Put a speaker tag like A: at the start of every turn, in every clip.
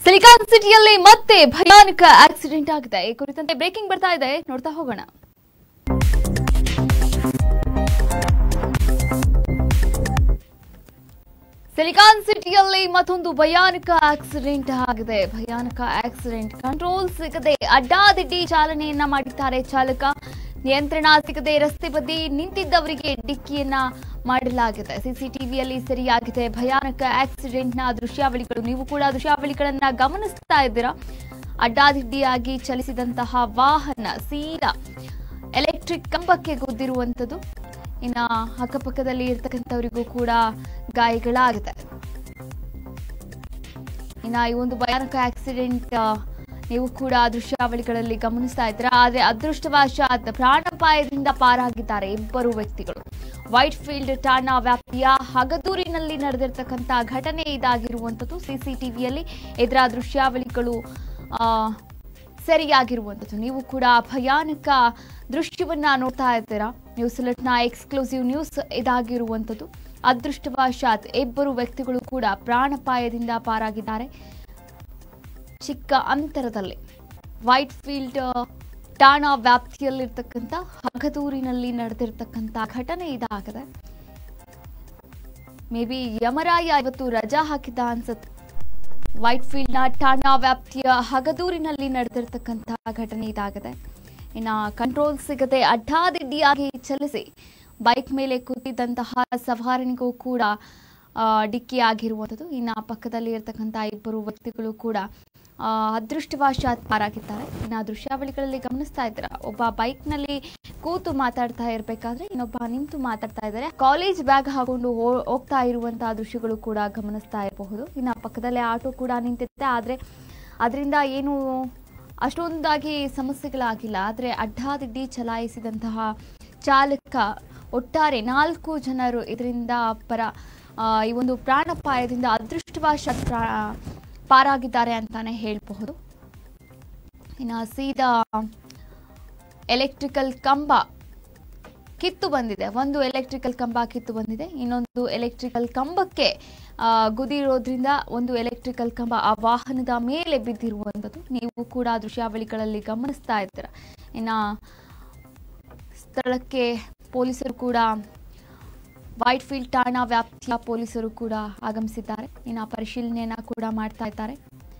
A: Silicon ಸಿಟಿಯಲ್ಲಿ ಮತ್ತೆ ಭಯಾನಕ ಆಕ್ಸಿಡೆಂಟ್ ಆಗಿದೆ ಈ ಕುರಿತಂತೆ ಬ್ರೇಕಿಂಗ್ ಬರ್ತಾ ಇದೆ ನೋಡ್ತಾ ಹೋಗೋಣ ಸಿಲಿಕಾನ್ ಸಿಟಿಯಲ್ಲಿ ಮತ್ತೊಂದು ಭಯಾನಕ ಆಕ್ಸಿಡೆಂಟ್ ಆಗಿದೆ ಭಯಾನಕ ಆಕ್ಸಿಡೆಂಟ್ ಕಂಟ್ರೋಲ್ ಸಿಗದೆ ಅಡ್ಡಾದಿಡ್ಡಿ ಚಾಲನೆಯನ್ನ ಮಾಡಿದ್ದಾರೆ ಚಾಲಕ ನಿಯಂತ್ರಣ ಸಿಗದೆ ರಸ್ತೆ ಬದಿ ನಿಂತಿದ್ದವರಿಗೆ ಡಿಕ್ಕಿಯನ್ನ ಮಾಡಲಾಗಿದೆ ಸಿಸಿಟಿವಿಯಲ್ಲಿ ಸೆರೆಯಾಗಿದೆ ಭಯಾನಕ ಆಕ್ಸಿಡೆಂಟ್ ನ ದೃಶ್ಯಾವಳಿಗಳು ನೀವು ಕೂಡ ದೃಶ್ಯಾವಳಿಗಳನ್ನ ಗಮನಿಸ್ತಾ ಇದ್ದೀರಾ ಅಡ್ಡಾದಿಡ್ಡಿಯಾಗಿ ಚಲಿಸಿದಂತಹ ವಾಹನ ಸೀದಾ ಎಲೆಕ್ಟ್ರಿಕ್ ಕಂಬಕ್ಕೆ ಗುದ್ದಿರುವಂಥದ್ದು ಇನ್ನ ಅಕ್ಕಪಕ್ಕದಲ್ಲಿ ಇರ್ತಕ್ಕಂಥವರಿಗೂ ಕೂಡ ಗಾಯಗಳಾಗಿದೆ ಇನ್ನ ಈ ಒಂದು ಭಯಾನಕ ಆಕ್ಸಿಡೆಂಟ್ ನೀವು ಕೂಡ ದೃಶ್ಯಾವಳಿಗಳಲ್ಲಿ ಗಮನಿಸ್ತಾ ಇದ್ದೀರಾ ಆದ್ರೆ ಅದೃಷ್ಟವಶಾತ್ ಪ್ರಾಣಾಪಾಯದಿಂದ ಪಾರಾಗಿದ್ದಾರೆ ಇಬ್ಬರು ವ್ಯಕ್ತಿಗಳು ವೈಟ್ ಫೀಲ್ಡ್ ಠಾಣಾ ವ್ಯಾಪ್ತಿಯ ಹಗದೂರಿನಲ್ಲಿ ನಡೆದಿರ್ತಕ್ಕಂಥ ಘಟನೆ ಇದಾಗಿರುವಂಥದ್ದು ಸಿಸಿಟಿವಿಯಲ್ಲಿ ಇದರ ದೃಶ್ಯಾವಳಿಗಳು ಆ, ಸರಿಯಾಗಿರುವಂಥದ್ದು ನೀವು ಕೂಡ ಭಯಾನಕ ದೃಶ್ಯವನ್ನ ನೋಡ್ತಾ ಇದ್ದೀರಾ ನ್ಯೂಸ್ ನ ಎಕ್ಸ್ಕ್ಲೂಸಿವ್ ನ್ಯೂಸ್ ಇದಾಗಿರುವಂಥದ್ದು ಅದೃಷ್ಟವಶಾತ್ ಇಬ್ಬರು ವ್ಯಕ್ತಿಗಳು ಕೂಡ ಪ್ರಾಣಾಪಾಯದಿಂದ ಪಾರಾಗಿದ್ದಾರೆ ಚಿಕ್ಕ ಅಂತರದಲ್ಲಿ ವೈಟ್ ಫೀಲ್ಡ್ ಠಾಣಾ ವ್ಯಾಪ್ತಿಯಲ್ಲಿರ್ತಕ್ಕಂಥ ಹಗದೂರಿನಲ್ಲಿ ನಡೆದಿರ್ತಕ್ಕಂಥ ಘಟನೆ ಇದಾಗಿದೆ ಮೇ ಬಿ ಯಮರಾಯ ಇವತ್ತು ರಜಾ ಹಾಕಿದ್ದ ಅನ್ಸುತ್ತೆ ವೈಟ್ ಫೀಲ್ಡ್ ನ ಠಾಣಾ ವ್ಯಾಪ್ತಿಯ ಹಗದೂರಿನಲ್ಲಿ ನಡೆದಿರ್ತಕ್ಕಂಥ ಘಟನೆ ಇದಾಗಿದೆ ಇನ್ನ ಕಂಟ್ರೋಲ್ ಸಿಗದೆ ಅಡ್ಡಾದಿಡ್ಡಿಯಾಗಿ ಚಲಿಸಿ ಬೈಕ್ ಮೇಲೆ ಕೂತಿದ್ದಂತಹ ಸವಾರನಿಗೂ ಕೂಡ ಆ, ಡಿಕ್ಕಿ ಆಗಿರುವಂಥದ್ದು ಇನ್ನು ಪಕ್ಕದಲ್ಲಿ ಇರತಕ್ಕಂಥ ಇಬ್ಬರು ವ್ಯಕ್ತಿಗಳು ಕೂಡ ಆ, ಅದೃಷ್ಟವಶಾತ್ ಪಾರಾಗಿದ್ದಾರೆ ಇನ್ನು ಆ ದೃಶ್ಯಾವಳಿಗಳಲ್ಲಿ ಗಮನಿಸ್ತಾ ಇದ್ದೀರಾ ಒಬ್ಬ ಬೈಕ್ನಲ್ಲಿ ಕೂತು ಮಾತಾಡ್ತಾ ಇರಬೇಕಾದ್ರೆ ಇನ್ನೊಬ್ಬ ನಿಂತು ಮಾತಾಡ್ತಾ ಇದ್ದಾರೆ ಕಾಲೇಜ್ ಬ್ಯಾಗ್ ಹಾಕೊಂಡು ಹೋ- ಹೋಗ್ತಾ ಇರುವಂತಹ ದೃಶ್ಯಗಳು ಕೂಡ ಗಮನಿಸ್ತಾ ಇರಬಹುದು ಇನ್ನು ಪಕ್ಕದಲ್ಲೇ ಆಟೋ ಕೂಡ ನಿಂತಿದೆ ಆದರೆ ಅದರಿಂದ ಏನು ಅಷ್ಟೊಂದಾಗಿ ಸಮಸ್ಯೆಗಳಾಗಿಲ್ಲ ಆದರೆ ಅಡ್ಡಾದಿಡ್ಡಿ ಚಲಾಯಿಸಿದಂತಹ ಚಾಲಕ ಒಟ್ಟಾರೆ ನಾಲ್ಕು ಜನರು ಇದರಿಂದ ಪರ ಆ, ಈ ಒಂದು ಪ್ರಾಣಾಪಾಯದಿಂದ ಅದೃಷ್ಟವಶಾತ್ ಪ್ರಾ ಪಾರಾಗಿದ್ದಾರೆ ಅಂತಾನೆ ಹೇಳಬಹುದು ಇನ್ನು ಸೀದಾ ಎಲೆಕ್ಟ್ರಿಕಲ್ ಕಂಬ ಕಿತ್ತು ಬಂದಿದೆ ಒಂದು ಎಲೆಕ್ಟ್ರಿಕಲ್ ಕಂಬ ಕಿತ್ತು ಬಂದಿದೆ ಇನ್ನೊಂದು ಎಲೆಕ್ಟ್ರಿಕಲ್ ಕಂಬಕ್ಕೆ ಆ, ಗುದಿರೋದ್ರಿಂದ ಒಂದು ಎಲೆಕ್ಟ್ರಿಕಲ್ ಕಂಬ ಆ ವಾಹನದ ಮೇಲೆ ಬಿದ್ದಿರುವಂಥದ್ದು ನೀವು ಕೂಡ ದೃಶ್ಯಾವಳಿಗಳಲ್ಲಿ ಗಮನಿಸ್ತಾ ಇದ್ದೀರಾ ಇನ್ನು ಸ್ಥಳಕ್ಕೆ ಪೊಲೀಸರು ಕೂಡ ವೈಟ್ ಫೀಲ್ಡ್ ಠಾಣಾ ವ್ಯಾಪ್ತಿಯ ಪೊಲೀಸರು ಕೂಡ ಆಗಮಿಸಿದ್ದಾರೆ ಇನ್ನು ಪರಿಶೀಲನೆಯನ್ನ ಕೂಡ ಮಾಡ್ತಾ ಇದ್ದಾರೆ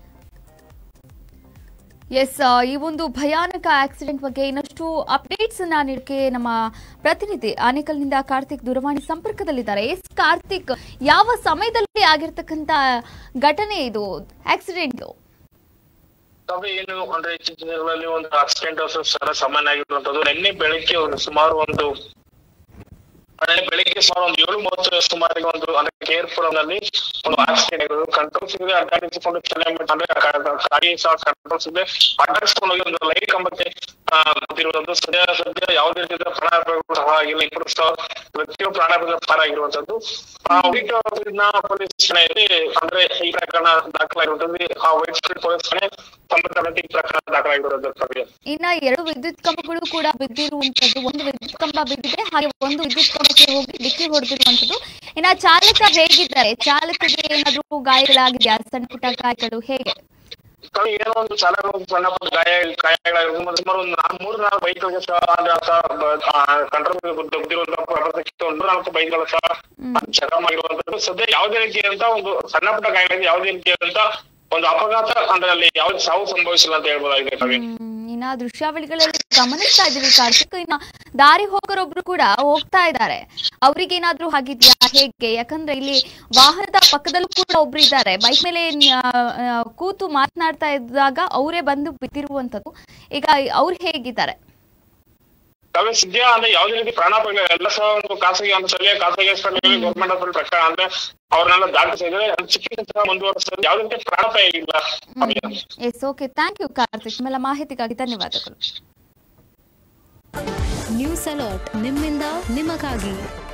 A: ಎಸ್ ಈ ಒಂದು ಭಯಾನಕ ಆಕ್ಸಿಡೆಂಟ್ ಬಗ್ಗೆ ಇನ್ನಷ್ಟು ಅಪ್ಡೇಟ್ಸ್ ಅನ್ನ ನೀಡಕ್ಕೆ ನಮ್ಮ ಪ್ರತಿನಿಧಿ ಆನೇಕಲ್ನಿಂದ ಕಾರ್ತಿಕ್ ದೂರವಾಣಿ ಸಂಪರ್ಕದಲ್ಲಿದ್ದಾರೆ ಎಸ್ ಕಾರ್ತಿಕ್ ಯಾವ ಸಮಯದಲ್ಲಿ ಆಗಿರ್ತಕ್ಕಂತ ಘಟನೆ ಇದು ಆಕ್ಸಿಡೆಂಟ್
B: ತবে ಏನು ಅಂದ್ರೆ ಇತ್ತೀಚಿನ ದಿನಗಳಲ್ಲಿ ಒಂದು ಆಕ್ಸಿಡೆಂಟ್ ಸರ ಸಾಮಾನ್ಯ ಆಗಿರುವಂತದ್ದು ನಿನ್ನೆ ಬೆಳಿಗ್ಗೆ ಒಂದು ಸುಮಾರು ಒಂದು ನಿನ್ನೆ ಬೆಳಿಗ್ಗೆ ಸುಮಾರು ಒಂದು ಏಳು ಮೂವತ್ತು ಸುಮಾರಿಗೆ ಒಂದು ಅಂದ್ರೆ ಕೇರ್ಪುರಂ ನಲ್ಲಿ ಒಂದು ಆಕ್ಸಿಡೆಂಟ್ ಆಗಿರೋದು ಕಂಟ್ರೋಲ್ ಸಿಗದೆ ಅಡ್ಡಾಡಿಸಿಕೊಂಡು ಚೆನ್ನೈ ಅಂದ್ರೆ ಗಾಡಿ ಸಹ ಕಂಟ್ರೋಲ್ ಸಿಗದೆ ಅಡ್ಡಾಡಿಸಿಕೊಂಡು ಹೋಗಿ ಒಂದು ಲೈಟ್ ಕಂಬಕ್ಕೆ ಆ, ಬಿದ್ದಿರುವಂತದ್ದು ಸದ್ಯ ಸದ್ಯ ಯಾವುದೇ ರೀತಿಯ ಪ್ರಾಣಾಪಾಯಗಳು ಸಹ ಆಗಿಲ್ಲ ಇಬ್ಬರು ಸಹ ವ್ಯಕ್ತಿಗಳು ಪ್ರಾಣಾಪಾಯ ಪಾರಾಗಿರುವಂತದ್ದು ಆ ವೈಟ್ ಪೊಲೀಸ್ ಠಾಣೆಯಲ್ಲಿ ಅಂದ್ರೆ ಈ ಪ್ರಕರಣ ದಾಖಲಾಗಿರುವಂತದ್ದು ಆ ವೈಟ್ ಸ್ಟ್ರೀಟ್ ಪೊಲೀಸ್ ಠಾಣೆ ಸಂಬಂಧಪಟ್ಟ ಈ ಪ್ರಕರಣ ದಾಖಲಾಗಿರುವಂತದ್ದು ತಮಗೆ
A: ಇನ್ನ ಎರಡು ವಿದ್ಯುತ್ ಕಂಬಗಳು ಕೂಡ ಬಿದ್ದಿರುವಂತದ್ದು ಒಂದು ವಿದ್ಯುತ್ ಕಂಬ ಬಿದ್ದಿದೆ ಹಾಗೆ ಒಂದು ವಿದ್ಯುತ್ ಕಂಬಕ್ಕೆ ಹೋಗಿ ಡಿಕ್ಕಿ ಹೊಡೆದಿರುವಂತದ್ದು ಇನ್ನ ಚಾಲಕ ಹೇಗಿದ್ದಾರೆ ಚಾಲಕಗೆ ಏನಾದ್ರೂ ಗಾಯಗಳಾಗಿದೆಯಾ ಸಣ್ಣ ಪುಟ್ಟ ಗಾಯಗಳು ಹೇಗೆ
B: ತಾವು ಏನೋ ಒಂದು ಚಾಲಕರು ಸಣ್ಣ ಪುಟ್ಟ ಗಾಯ ಗಾಯಗಳಾಗಿರ್ಬೋದು ಮತ್ತೆ ಸುಮಾರು ಒಂದು ನಾಲ್ಕು ಮೂರು ನಾಲ್ಕು ಬೈಕ್ಗಳಿಗೆ ಸಹ ಕಂಟ್ರೋಲ್ ಬಿದ್ದಿರುವಂತಹ ಪ್ರಪಂಚಕ್ಕೆ ಒಂದು ನಾಲ್ಕು ಬೈಕ್ಗಳು ಸಹ ಚಕಮ್ ಆಗಿರುವಂತದ್ದು ಸದ್ಯ ಯಾವುದೇ ರೀತಿಯಾದಂತ ಒಂದು ಸಣ್ಣ ಪುಟ್ಟ ಗಾಯಗಳಿಗೆ ಯಾವುದೇ ರೀತಿಯಾದಂತ ಒಂದು ಅಪಘಾತ ಅಂದ್ರೆ ಅಲ್ಲಿ ಯಾವುದೇ ಸಾವು ಸಂಭವಿಸಿಲ್ಲ ಅಂತ ಹೇಳ್ಬೋದಾಗಿದೆ ಕವಿ
A: ಹ್ಮ್, ಇನ್ನ ದೃಶ್ಯಾವಳಿಗಳಲ್ಲಿ ಗಮನಿಸ್ತಾ ಇದೀವಿ ಕಾರ್ತಿಕ್ ಇನ್ನ ದಾರಿ ಹೋಗೋರೊಬ್ರು ಕೂಡ ಹೋಗ್ತಾ ಇದ್ದಾರೆ ಅವ್ರಿಗೆ ಏನಾದ್ರೂ ಆಗಿದ್ಯಾ ಹೇಗೆ ಯಾಕಂದ್ರೆ ಇಲ್ಲಿ ವಾಹನದ ಪಕ್ಕದಲ್ಲೂ ಕೂಡ ಒಬ್ರು ಇದ್ದಾರೆ ಬೈಕ್ ಮೇಲೆ ನ್ಯ- ಆ, ಕೂತು ಮಾತನಾಡ್ತಾ ಇದ್ದಾಗ ಅವರೇ ಬಂದು ಬಿದ್ದಿರುವಂತದ್ದು ಈಗ ಅವ್ರು ಹೇಗಿದ್ದಾರೆ
B: ಕವಿ ಸದ್ಯ ಅಂದ್ರೆ ಯಾವುದೇ ರೀತಿ ಪ್ರಾಣಾಪಾಯ ಎಲ್ಲ ಸಹ ಒಂದು ಖಾಸಗಿ ಹಂತದಲ್ಲಿ ಖಾಸಗಿ ಹಾಸ್ಪಿಟಲ್ ಗೌರ್ಮೆಂಟ್ ಹಾಸ್ಪಿಟಲ್ ಪ್ರಕಾರ ಅಂದ್ರೆ ಅವ್ರನ್ನೆಲ್ಲ ದಾಖಲಿಸಿದ್ರೆ ಚಿಕಿತ್ಸೆ ಸಹ ಮುಂದುವರಿಸಿದ್ರೆ ಯಾವುದೇ ರೀತಿ ಪ್ರಾಣಾಪಾಯ ಇಲ್ಲ ಕವಿ.
A: Yes okay thank you Karthik ನಿಮ್ಮೆಲ್ಲ ಮಾಹಿತಿಗಾಗಿ ಧನ್ಯವಾದಗಳು
C: ನ್ಯೂಸ್ ಅಲರ್ಟ್ ನಿಮ್ಮಿಂದ ನಿಮಗಾಗಿ